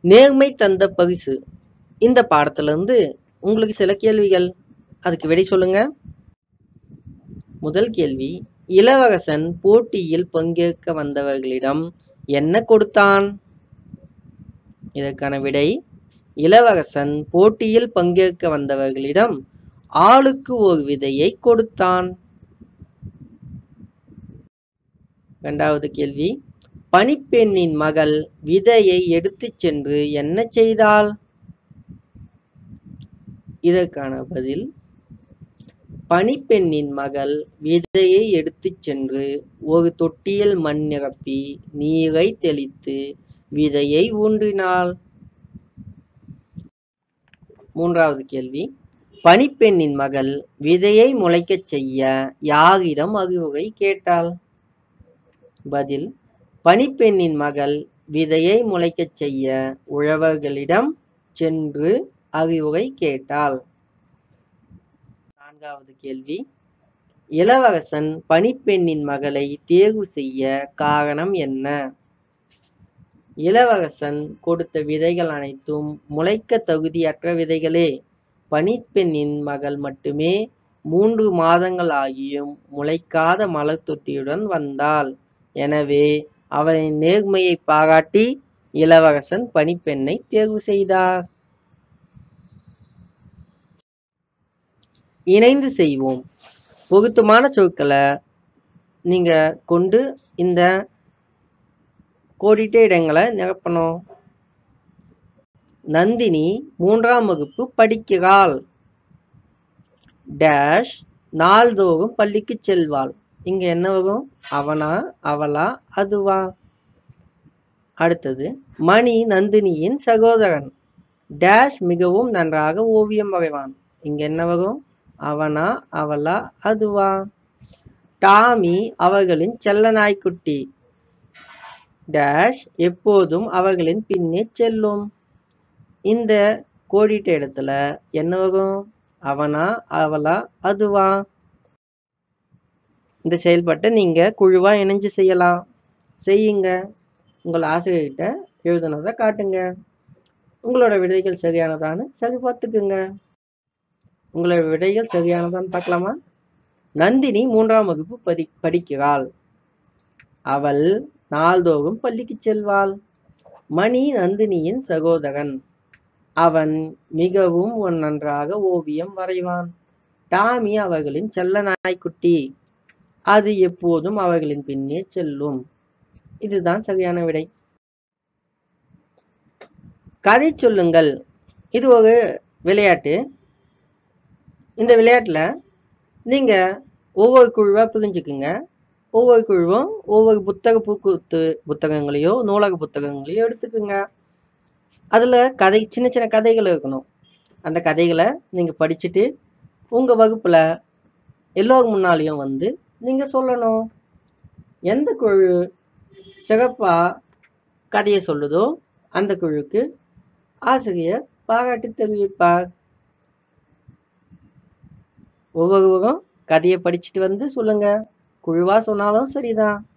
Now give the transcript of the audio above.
நேர்மை தந்த பரிசு இந்த பாடத்துல இருந்து உங்களுக்கு சில கேள்விகள் அதுக்கு விடை சொல்லுங்க முதல் கேள்வி இளவரசன் போட்டியில் பங்கேற்க வந்தவர்களிடம் என்ன கொடுத்தான் இதற்கான விடை இளவரசன் போட்டியில் பங்கேற்க வந்தவர்களிடம் ஆளுக்கு ஒரு விதையை கொடுத்தான் இரண்டாவது கேள்வி பணிப்பெண்ணின் மகள் விதையை எடுத்துச் சென்று என்ன செய்தாள் இதற்கான பதில் பணிப்பெண்ணின் மகள் விதையை எடுத்துச் சென்று ஒரு தொட்டியில் மண் நிரப்பி நீரை தெளித்து விதையை ஊன்றினாள் மூன்றாவது கேள்வி பணிப்பெண்ணின் மகள் விதையை முளைக்கச் செய்ய யாரிடம் அறிவுரை கேட்டாள் பதில் பணிப்பெண்ணின் மகள் விதையை முளைக்கச் செய்ய உழவர்களிடம் சென்று அறிவுரை கேட்டாள் நான்காவது கேள்வி இளவரசன் பணிப்பெண்ணின் மகளை தேர்வு செய்ய காரணம் என்ன இளவரசன் கொடுத்த விதைகள் அனைத்தும் முளைக்க தகுதியற்ற விதைகளே பணிப்பெண்ணின் மகள் மட்டுமே மூன்று மாதங்கள் ஆகியும் முளைக்காத மலர் தொட்டியுடன் வந்தாள் எனவே அவளின் நேர்மையை பாராட்டி இளவரசன் பணிப்பெண்ணை தேர்வு செய்தார் இணைந்து செய்வோம் பொருத்தமான சொற்களை நீங்க கொண்டு இந்த கோடிட்ட இடங்களை நிரப்பணும் நந்தினி மூன்றாம் வகுப்பு படிக்கிறாள் டேஷ் நாள்தோறும் பள்ளிக்கு செல்வாள் இங்க என்ன வரும் அவனா அவளா அதுவா அடுத்தது மணி நந்தினியின் சகோதரன் டேஷ் மிகவும் நன்றாக ஓவியம் வரைவான் இங்க என்ன வரும் அவனா அவளா அதுவா டாமி அவர்களின் செல்ல நாய்க்குட்டி டேஷ் எப்போதும் அவர்களின் பின்னே செல்லும் இந்த கோடிட்ட இடத்துல என்ன வரும் அவனா அவளா அதுவா இந்த செயல்பாட்டை நீங்க குழுவா இணைஞ்சு செய்யலாம் செய்யுங்க உங்கள் ஆசிரியர்கிட்ட எழுதுனதை காட்டுங்க உங்களோட விடைகள் சரியானதான்னு சரி பார்த்துக்குங்க உங்களோட விடைகள் சரியானதான்னு பார்க்கலாமா நந்தினி மூன்றாம் வகுப்பு படி படிக்கிறாள் அவள் நாள்தோறும் பள்ளிக்கு செல்வாள் மணி நந்தினியின் சகோதரன் அவன் மிகவும் ஒரு நன்றாக ஓவியம் வரைவான் டாமி அவர்களின் செல்ல நாய்க்குட்டி அது எப்போதும் அவர்களின் பின்னே செல்லும் இதுதான் சரியான விடை கதை சொல்லுங்கள் இது ஒரு விளையாட்டு இந்த விளையாட்டில் நீங்கள் ஒவ்வொரு குழுவாக பிரிஞ்சுக்குங்க ஒவ்வொரு குழுவும் ஒவ்வொரு புத்தக பூக்குத்து புத்தகங்களையோ நூலக புத்தகங்களையோ எடுத்துக்குங்க அதில் கதை சின்ன சின்ன கதைகள் இருக்கணும் அந்த கதைகளை நீங்கள் படிச்சுட்டு உங்கள் வகுப்பில் எல்லோரும் முன்னாலேயும் வந்து நீங்கள் சொல்லணும் எந்த குழு சிறப்பாக கதையை சொல்லுதோ அந்த குழுக்கு ஆசிரியர் பாராட்டு தெரிவிப்பார் ஒவ்வொருவரும் கதையை படிச்சுட்டு வந்து சொல்லுங்க குழுவா சொன்னாலும் சரிதான்